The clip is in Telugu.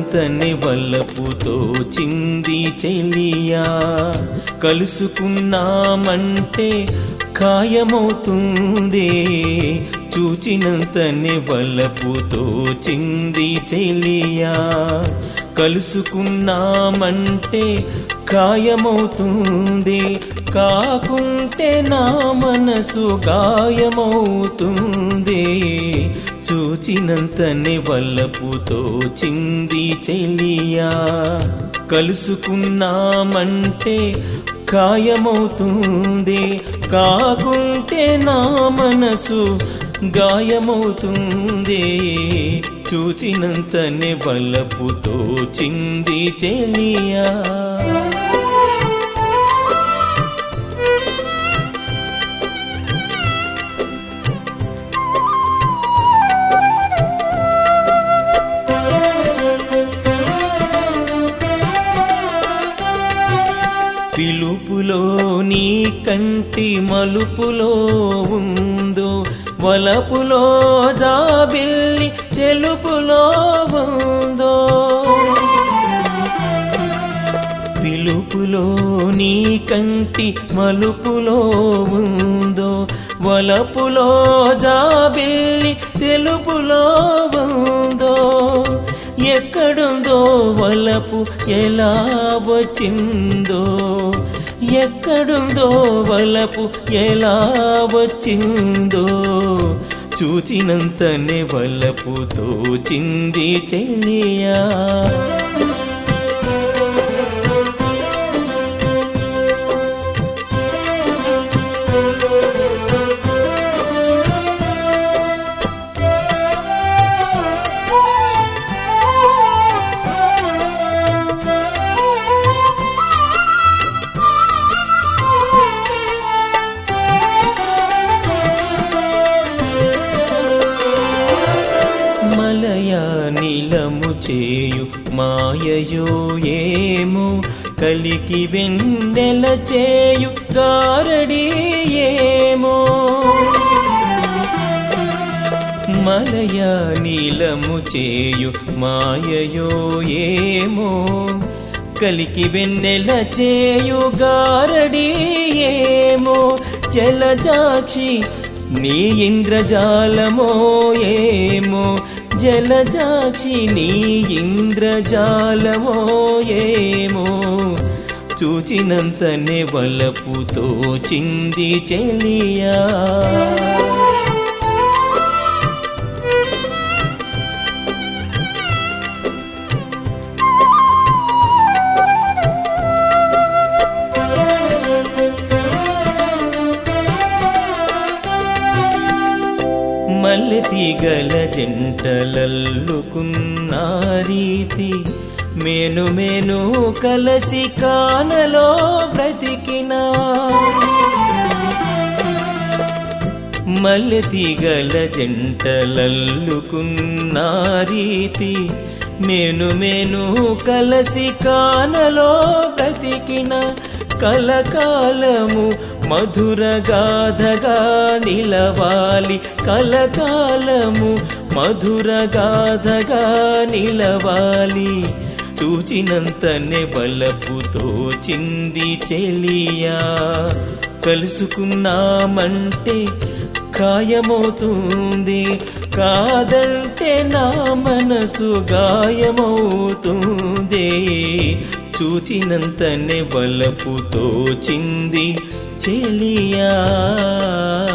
చూచినంతనే వల్లపుతో చింది చెలియా కలుసుకున్నామంటే ఖాయమవుతుంది చూచినంతనే వల్లపుతో చింది చెలియా కలుసుకున్నామంటే ఖాయమవుతుంది కాకుంటే నా మనసు గాయమవుతుంది చూచినంతనే వల్లపుతో చింది చెలియా కలుసుకున్నామంటే ఖాయమవుతుంది కాకుంటే నా మనసు గాయమవుతుంది చూచినంతనే వల్లపుతో చింది చెలియా పిలుపులో నీ కంటి మలుపులో ఉందో వలపులో జాబిల్లి తెలుపులో ఉందో పిలుపులో నీ కంటి మలుపులో ఉందో వలపులో జాబిల్లి తెలుపులో ఉందో ఎక్కడుందో వలపు ఎలా వచ్చిందో ఎక్కడుందో వలపు ఎలా వచ్చిందో చూచినంతనే వలపుతో చింది చెల్లియా మలయా నీలము చేయు మాయయో ఏమో కలికి వెన్నెల చేయు గారడి ఏమో మలయా నీలము చేయు మాయయో ఏమో కలికి వెన్నెల చేయు గారడి ఏమో జలజాక్షి నీ ఇంద్రజాలమో ఏమో జలజాక్షి నీ ఇంద్రజాలమో ఏమో చూచినంతనే వలపుతో చింది చెలియా మల్లె తీగల జంటలల్లుకున్న రీతి మేను మేను కలసి కానలో బ్రతికినా మల్లె తీగల జంటలల్లుకున్న రీతి మేను మేను కలసి కానలో బ్రతికిన కలకాలము మధుర గాథగా నిలవాలి కలకాలము మధుర గాథగా నిలవాలి చూచినంతనే బలపుతో చింది చెలియా కలుసుకున్నామంటే ఖాయమవుతుంది కాదంటే నా మనసు గాయమవుతుంది చూచినంతనే బలపుతో చింది చెలియా